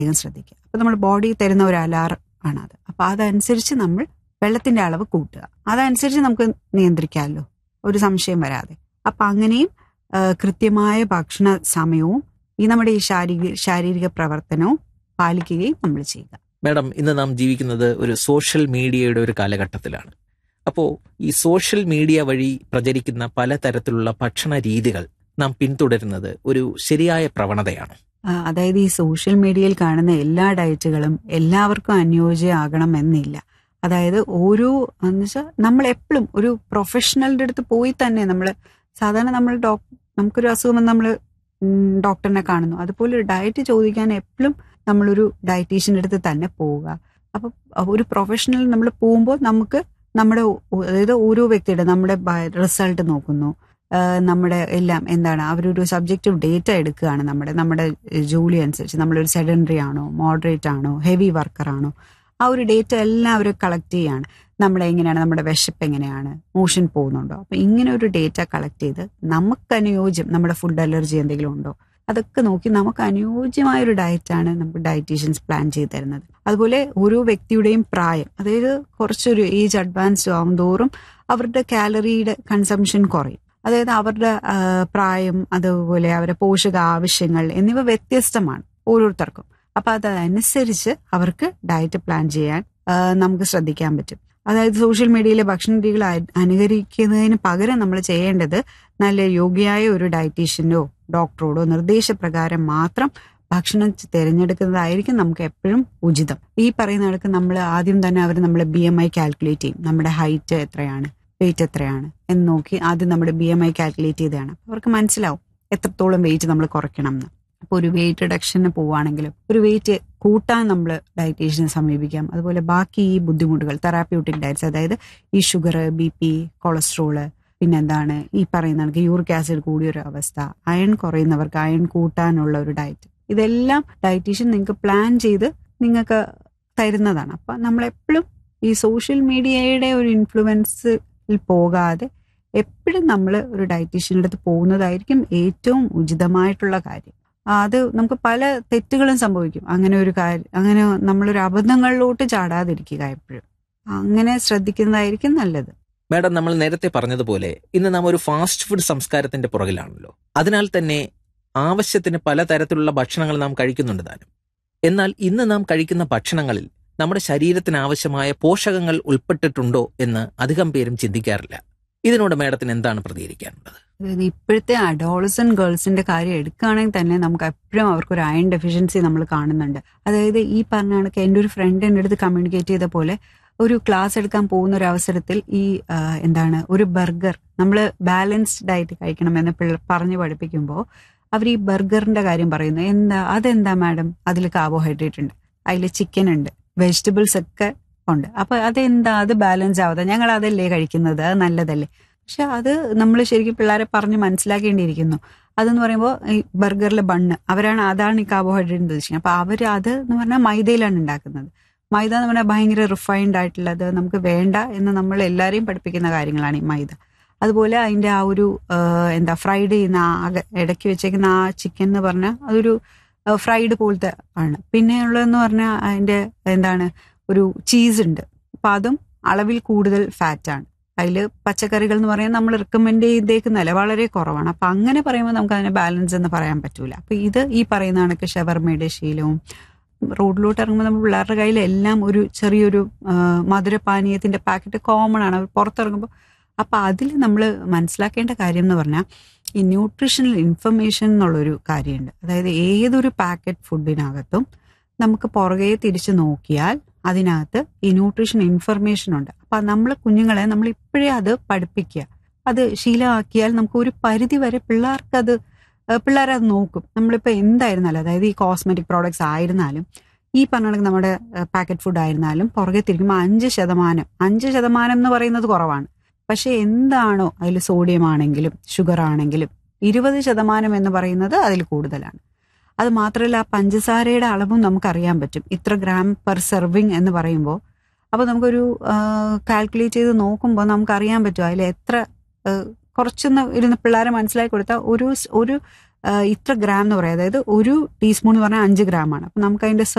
അധികം ശ്രദ്ധിക്കുക അപ്പൊ നമ്മുടെ ബോഡി തരുന്ന ഒരു അലാറം ആണ് അത് അപ്പൊ അതനുസരിച്ച് നമ്മൾ വെള്ളത്തിന്റെ അളവ് കൂട്ടുക അതനുസരിച്ച് നമുക്ക് നിയന്ത്രിക്കാമല്ലോ ഒരു സംശയം വരാതെ അപ്പൊ അങ്ങനെയും ആ, കൃത്യമായ ഭക്ഷണ സമയവും ഈ നമ്മുടെ ഈ ശാരീരിക ശാരീരിക പ്രവർത്തനവും പാലിക്കുകയും നമ്മൾ ചെയ്യുക മാഡം ഇന്ന് നാം ജീവിക്കുന്നത് ഒരു സോഷ്യൽ മീഡിയയുടെ ഒരു കാലഘട്ടത്തിലാണ് അപ്പോൾ ഈ സോഷ്യൽ മീഡിയ വഴി പ്രചരിക്കുന്ന പലതരത്തിലുള്ള ഭക്ഷണ രീതികൾ നാം പിന്തുടരുന്നത് ഒരു ശരിയായ പ്രവണതയാണ് ആ, അതായത് ഈ സോഷ്യൽ മീഡിയയിൽ കാണുന്ന എല്ലാ ഡയറ്റുകളും എല്ലാവർക്കും അനുയോജ്യമാകണം എന്നില്ല അതായത് ഓരോ എന്ന് വെച്ചാൽ നമ്മൾ എപ്പോഴും ഒരു പ്രൊഫഷണലിന്റെ അടുത്ത് പോയി തന്നെ നമ്മൾ സാധാരണ നമ്മൾ ഡോക് നമുക്കൊരു അസുഖം വന്ന് നമ്മൾ ഡോക്ടറിനെ കാണുന്നു അതുപോലെ ഒരു ഡയറ്റ് ചോദിക്കാൻ എപ്പോഴും നമ്മളൊരു ഡയറ്റീഷ്യൻ്റെ അടുത്ത് തന്നെ പോവുക അപ്പൊ ഒരു പ്രൊഫഷണൽ നമ്മൾ പോകുമ്പോൾ നമുക്ക് നമ്മുടെ ഒ- അതായത് ഓരോ വ്യക്തിയുടെ നമ്മുടെ റിസൾട്ട് നോക്കുന്നു ആഹ് നമ്മുടെ എല്ലാം എന്താണ് അവരൊരു സബ്ജക്റ്റീവ് ഡേറ്റ എടുക്കുകയാണ് നമ്മുടെ നമ്മുടെ ജോലി അനുസരിച്ച് നമ്മളൊരു സെഡൻഡറി ആണോ മോഡറേറ്റ് ആണോ ഹെവി വർക്കർ ആണോ ആ ഒരു ഡേറ്റ എല്ലാം അവർ കളക്ട് ചെയ്യാണ് നമ്മുടെ എങ്ങനെയാണ് നമ്മുടെ വിശപ്പ് എങ്ങനെയാണ് മോഷൻ പോകുന്നുണ്ടോ അപ്പൊ ഇങ്ങനെ ഒരു ഡേറ്റ കളക്ട് ചെയ്ത് നമുക്ക് അനുയോജ്യം നമ്മുടെ ഫുഡ് അലർജി എന്തെങ്കിലും ഉണ്ടോ അതൊക്കെ നോക്കി നമുക്ക് അനുയോജ്യമായ ഒരു ഡയറ്റാണ് നമുക്ക് ഡയറ്റീഷ്യൻസ് പ്ലാൻ ചെയ്ത് തരുന്നത് അതുപോലെ ഓരോ വ്യക്തിയുടെയും പ്രായം അതായത് കുറച്ചൊരു ഏജ് അഡ്വാൻസ്ഡ് ആവും തോറും അവരുടെ കാലറിയുടെ കൺസംഷൻ കുറയും അതായത് അവരുടെ ആ, പ്രായം അതുപോലെ അവരുടെ പോഷക ആവശ്യങ്ങൾ എന്നിവ വ്യത്യസ്തമാണ് ഓരോരുത്തർക്കും അപ്പൊ അതനുസരിച്ച് അവർക്ക് ഡയറ്റ് പ്ലാൻ ചെയ്യാൻ ആ, നമുക്ക് ശ്രദ്ധിക്കാൻ പറ്റും അതായത് സോഷ്യൽ മീഡിയയിലെ ഭക്ഷണ രീതികൾ അ- അനുകരിക്കുന്നതിന് പകരം നമ്മൾ ചെയ്യേണ്ടത് നല്ല യോഗ്യയായ ഒരു ഡയറ്റീഷ്യനോ ഡോക്ടറോടോ നിർദ്ദേശപ്രകാരം മാത്രം ഭക്ഷണം തിരഞ്ഞെടുക്കുന്നതായിരിക്കും നമുക്ക് എപ്പോഴും ഉചിതം ഈ പറയുന്ന കണക്ക് നമ്മൾ ആദ്യം തന്നെ അവർ നമ്മളെ ബി എം ഐ കാൽക്കുലേറ്റ് ചെയ്യും നമ്മുടെ ഹൈറ്റ് എത്രയാണ് വെയിറ്റ് എത്രയാണ് എന്ന് നോക്കി ആദ്യം നമ്മുടെ ബി എം ഐ കാൽക്കുലേറ്റ് ചെയ്തതാണ് അവർക്ക് മനസ്സിലാവും എത്രത്തോളം വെയിറ്റ് നമ്മൾ കുറയ്ക്കണം എന്ന് അപ്പോൾ ഒരു വെയിറ്റ് റിഡക്ഷന് പോവുകയാണെങ്കിലും ഒരു വെയിറ്റ് കൂട്ടാൻ നമ്മൾ ഡയറ്റീഷ്യനെ സമീപിക്കാം അതുപോലെ ബാക്കി ഈ ബുദ്ധിമുട്ടുകൾ തെറാപ്യൂട്ടിക് ഡയറ്റ്സ് അതായത് ഈ ഷുഗർ ബി പി കൊളസ്ട്രോള് പിന്നെന്താണ് ഈ പറയുന്ന കണക്ക് യൂറിക് ആസിഡ് കൂടിയൊരു അവസ്ഥ അയൺ കുറയുന്നവർക്ക് അയൺ കൂട്ടാനുള്ള ഒരു ഡയറ്റ് ഇതെല്ലാം ഡയറ്റീഷ്യൻ നിങ്ങൾക്ക് പ്ലാൻ ചെയ്ത് നിങ്ങൾക്ക് തരുന്നതാണ് അപ്പൊ നമ്മൾ എപ്പോഴും ഈ സോഷ്യൽ മീഡിയയുടെ ഒരു ഇൻഫ്ലുവൻസിൽ പോകാതെ എപ്പോഴും നമ്മൾ ഒരു ഡയറ്റീഷ്യൻ്റെ അടുത്ത് പോകുന്നതായിരിക്കും ഏറ്റവും ഉചിതമായിട്ടുള്ള കാര്യം അത് നമുക്ക് പല തെറ്റുകളും സംഭവിക്കും അങ്ങനെ ഒരു കാര്യം അങ്ങനെ നമ്മളൊരു അബദ്ധങ്ങളിലോട്ട് ചാടാതിരിക്കുക എപ്പോഴും അങ്ങനെ ശ്രദ്ധിക്കുന്നതായിരിക്കും നല്ലത് മാഡം നമ്മൾ നേരത്തെ പറഞ്ഞതുപോലെ ഇന്ന് നാം ഒരു ഫാസ്റ്റ് ഫുഡ് സംസ്കാരത്തിന്റെ പുറകിലാണല്ലോ അതിനാൽ തന്നെ ആവശ്യത്തിന് പലതരത്തിലുള്ള ഭക്ഷണങ്ങൾ നാം കഴിക്കുന്നുണ്ട് താനും എന്നാൽ ഇന്ന് നാം കഴിക്കുന്ന ഭക്ഷണങ്ങളിൽ നമ്മുടെ ശരീരത്തിന് ആവശ്യമായ പോഷകങ്ങൾ ഉൾപ്പെട്ടിട്ടുണ്ടോ എന്ന് അധികം പേരും ചിന്തിക്കാറില്ല ഇതിനോട് മാഡത്തിന് എന്താണ് പ്രതികരിക്കാനുള്ളത് അതായത് ഇപ്പോഴത്തെ അഡോളസൻ ഗേൾസിന്റെ കാര്യം എടുക്കുകയാണെങ്കിൽ തന്നെ നമുക്ക് എപ്പോഴും അവർക്ക് ഒരു അയൺ ഡെഫിഷ്യൻസി നമ്മൾ കാണുന്നുണ്ട് അതായത് ഈ പറഞ്ഞ കണക്ക് എൻ്റെ ഒരു ഫ്രണ്ട് എൻ്റെ അടുത്ത് കമ്മ്യൂണിക്കേറ്റ് ചെയ്ത പോലെ ഒരു ക്ലാസ് എടുക്കാൻ പോകുന്ന ഒരു അവസരത്തിൽ ഈ ആ, എന്താണ് ഒരു ബർഗർ നമ്മൾ ബാലൻസ്ഡ് ഡയറ്റ് കഴിക്കണമെന്ന് പിള്ള പറഞ്ഞ് പഠിപ്പിക്കുമ്പോൾ അവർ ഈ ബർഗറിന്റെ കാര്യം പറയുന്നു എന്താ അതെന്താ മാഡം അതിൽ കാർബോഹൈഡ്രേറ്റ് ഉണ്ട് അതിൽ ചിക്കൻ ഉണ്ട് വെജിറ്റബിൾസ് ഒക്കെ ഉണ്ട് അപ്പൊ അതെന്താ അത് ബാലൻസ് ആവാതെ ഞങ്ങൾ അതല്ലേ കഴിക്കുന്നത് അത് നല്ലതല്ലേ പക്ഷെ അത് നമ്മൾ ശരിക്കും പിള്ളേരെ പറഞ്ഞ് മനസ്സിലാക്കേണ്ടിയിരിക്കുന്നു അതെന്ന് പറയുമ്പോൾ ഈ ബർഗറിലെ ബണ്ണ് അവരാണ് അതാണ് ഈ കാർബോഹൈഡ്രേറ്റ് ഉദ്ദേശിക്കുന്നത് അപ്പൊ അവർ അത് എന്ന് പറഞ്ഞാൽ മൈദയിലാണ് ഉണ്ടാക്കുന്നത് മൈദ എന്ന് പറഞ്ഞാൽ ഭയങ്കര റിഫൈൻഡ് ആയിട്ടുള്ളത് നമുക്ക് വേണ്ട എന്ന് നമ്മൾ എല്ലാവരെയും പഠിപ്പിക്കുന്ന കാര്യങ്ങളാണ് ഈ മൈദ അതുപോലെ അതിന്റെ ആ ഒരു ആ, എന്താ ഫ്രൈഡ് ചെയ്യുന്ന ആ അക- ഇടയ്ക്ക് വെച്ചേക്കുന്ന ആ ചിക്കൻ എന്ന് പറഞ്ഞാൽ അതൊരു ഫ്രൈഡ് പോലത്തെ ആണ് പിന്നെയുള്ളതെന്ന് പറഞ്ഞാൽ അതിന്റെ എന്താണ് ഒരു ചീസ് ഉണ്ട് അപ്പൊ അതും അളവിൽ കൂടുതൽ ഫാറ്റ് ആണ് അതിൽ പച്ചക്കറികൾ എന്ന് പറയാൻ നമ്മൾ റിക്കമെൻഡ് ചെയ്തേക്കുന്നതല്ല വളരെ കുറവാണ് അപ്പൊ അങ്ങനെ പറയുമ്പോൾ നമുക്ക് അതിനെ ബാലൻസ് എന്ന് പറയാൻ പറ്റൂല അപ്പൊ ഇത് ഈ പറയുന്ന കണക്ക് ഷവർമയുടെ ശീലവും റോഡിലോട്ട് ഇറങ്ങുമ്പോൾ നമ്മൾ പിള്ളേരുടെ കയ്യിൽ എല്ലാം ഒരു ചെറിയൊരു ആ, മധുരപാനീയത്തിന്റെ പാക്കറ്റ് കോമൺ ആണ് അവർ പുറത്തിറങ്ങുമ്പോൾ അപ്പൊ അതിൽ നമ്മൾ മനസ്സിലാക്കേണ്ട കാര്യം എന്ന് പറഞ്ഞാൽ ഈ ന്യൂട്രീഷണൽ ഇൻഫർമേഷൻ എന്നുള്ളൊരു കാര്യമുണ്ട് അതായത് ഏതൊരു പാക്കറ്റ് ഫുഡിനകത്തും നമുക്ക് പുറകെ തിരിച്ചു നോക്കിയാൽ അതിനകത്ത് ഈ ന്യൂട്രീഷൻ ഇൻഫർമേഷൻ ഉണ്ട് അപ്പൊ നമ്മൾ കുഞ്ഞുങ്ങളെ നമ്മൾ ഇപ്പോഴേ അത് പഠിപ്പിക്കുക അത് ശീലമാക്കിയാൽ നമുക്ക് ഒരു പരിധി വരെ പിള്ളേർക്ക് അത് പിള്ളേർ അത് നോക്കും നമ്മളിപ്പോൾ എന്തായിരുന്നാലും അതായത് ഈ കോസ്മെറ്റിക് പ്രോഡക്ട്സ് ആയിരുന്നാലും ഈ പറഞ്ഞ കണക്ക് നമ്മുടെ പാക്കറ്റ് ഫുഡ് ആയിരുന്നാലും പുറകെ തിരിക്കുമ്പോൾ അഞ്ച് ശതമാനം അഞ്ച് ശതമാനം എന്ന് പറയുന്നത് കുറവാണ് പക്ഷെ എന്താണോ അതിൽ സോഡിയം ആണെങ്കിലും ഷുഗർ ആണെങ്കിലും ഇരുപത് ശതമാനം എന്ന് പറയുന്നത് അതിൽ കൂടുതലാണ് അത് മാത്രമല്ല ആ പഞ്ചസാരയുടെ അളവും നമുക്കറിയാൻ പറ്റും ഇത്ര ഗ്രാം പെർ സെർവിങ് എന്ന് പറയുമ്പോൾ അപ്പോൾ നമുക്കൊരു കാൽക്കുലേറ്റ് ചെയ്ത് നോക്കുമ്പോൾ നമുക്കറിയാൻ പറ്റും അതിൽ എത്ര ആ, കുറച്ചൊന്ന് ഇരുന്ന് പിള്ളേരെ മനസ്സിലാക്കി കൊടുത്താൽ ഒരു സ്- ഒരു ഇത്ര ഗ്രാം എന്ന് പറയാം അതായത് ഒരു ടീസ്പൂൺ എന്ന് പറഞ്ഞാൽ അഞ്ച് ഗ്രാം ആണ് അപ്പൊ നമുക്ക് അതിന്റെ